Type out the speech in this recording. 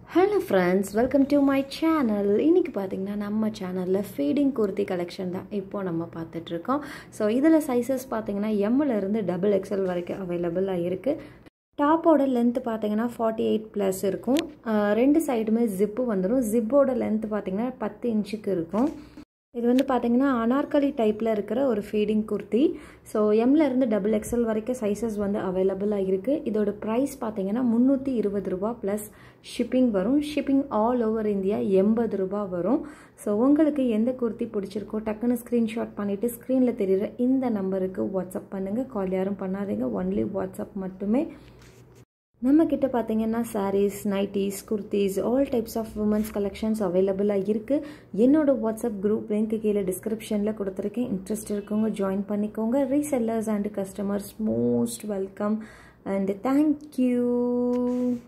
hello friends welcome to my channel இன்றைக்கி பார்த்தீங்கன்னா நம்ம சேனலில் ஃபீடிங் குர்த்தி கலெக்ஷன் தான் இப்போ நம்ம பார்த்துட்ருக்கோம் ஸோ இதில் சைஸஸ் பார்த்தீங்கன்னா எம்மில் இருந்து டபுள் எக்ஸ்எல் வரைக்கும் அவைலபிளாக இருக்குது டாப்போட லென்த் பார்த்தீங்கன்னா ஃபார்ட்டி எயிட் ப்ளஸ் இருக்கும் அஹ் ரெண்டு சைடுமே ஜிப்பு வந்துடும் ஜிப்போட லென்த் பார்த்தீங்கன்னா பத்து இன்ச்சுக்கு இருக்கும் இது வந்து பார்த்தீங்கன்னா அனார்கலி டைப்பில் இருக்கிற ஒரு ஃபீடிங் குர்த்தி ஸோ எம்ல இருந்து டபுள் எக்ஸ்எல் வரைக்கும் சைஸஸ் வந்து அவைலபிளாக இருக்குது இதோட ப்ரைஸ் பார்த்தீங்கன்னா முந்நூற்றி இருபது ரூபா ப்ளஸ் ஷிப்பிங் வரும் ஷிப்பிங் ஆல் ஓவர் இந்தியா எண்பது ரூபா வரும் ஸோ உங்களுக்கு எந்த குர்த்தி பிடிச்சிருக்கோ டக்குன்னு ஸ்க்ரீன்ஷாட் பண்ணிவிட்டு ஸ்க்ரீனில் தெரியுற இந்த நம்பருக்கு வாட்ஸ்அப் பண்ணுங்கள் கால் யாரும் பண்ணாதீங்க ஒன்லி வாட்ஸ்அப் மட்டுமே நம்ம கிட்ட பார்த்தீங்கன்னா saris nighties kurtis all types of womens collections அவைலபிளாக இருக்குது என்னோட வாட்ஸ்அப் குரூப் லிங்க் கீழே டிஸ்கிரிப்ஷனில் கொடுத்துருக்கேன் இன்ட்ரெஸ்ட் இருக்கவங்க ஜாயின் பண்ணிக்கோங்க resellers and customers most welcome and thank you